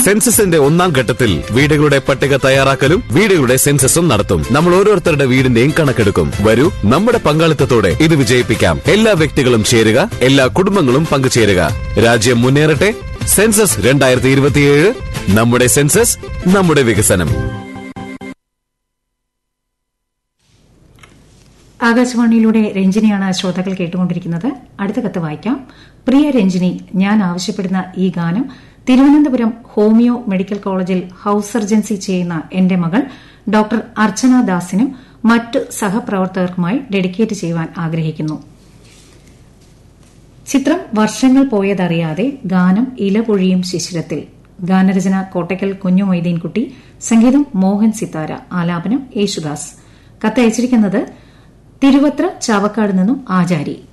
സെൻസസിന്റെ ഒന്നാം ഘട്ടത്തിൽ വീടുകളുടെ പട്ടിക തയ്യാറാക്കലും വീടുകളുടെ സെൻസസും നടത്തും നമ്മൾ ഓരോരുത്തരുടെ വീടിന്റെയും കണക്കെടുക്കും വരൂ നമ്മുടെ പങ്കാളിത്തത്തോടെ ഇത് വിജയിപ്പിക്കാം എല്ലാ വ്യക്തികളും ചേരുക എല്ലാ കുടുംബങ്ങളും പങ്കുചേരുക രാജ്യം മുന്നേറട്ടെ സെൻസസ് രണ്ടായിരത്തി ഇരുപത്തിയേഴ് നമ്മുടെ സെൻസസ് നമ്മുടെ വികസനം ആകാശവാണിയിലൂടെ രഞ്ജിനിയാണ് ശ്രോതാക്കൾ കേട്ടുകൊണ്ടിരിക്കുന്നത് അടുത്ത കത്ത് വായിക്കാം പ്രിയ രഞ്ജിനി ഞാൻ ആവശ്യപ്പെടുന്ന ഈ ഗാനം തിരുവനന്തപുരം ഹോമിയോ മെഡിക്കൽ കോളേജിൽ ഹൌസ് സർജൻസി ചെയ്യുന്ന എന്റെ മകൾ ഡോക്ടർ അർച്ചന ദാസിനും മറ്റ് സഹപ്രവർത്തകർക്കുമായി ഡെഡിക്കേറ്റ് ചെയ്യുവാൻ ആഗ്രഹിക്കുന്നു ചിത്രം വർഷങ്ങൾ പോയതറിയാതെ ഗാനം ഇലപൊഴിയും ശിശിരത്തിൽ ഗാനരചന കോട്ടയ്ക്കൽ കുഞ്ഞു മൊയ്തീൻകുട്ടി സംഗീതം മോഹൻ സിത്താര ആലാപനം യേശുദാസ് കത്തയച്ചിരിക്കുന്നത് തിരുവത്ര ചാവക്കാട് നിന്നും ആചാരി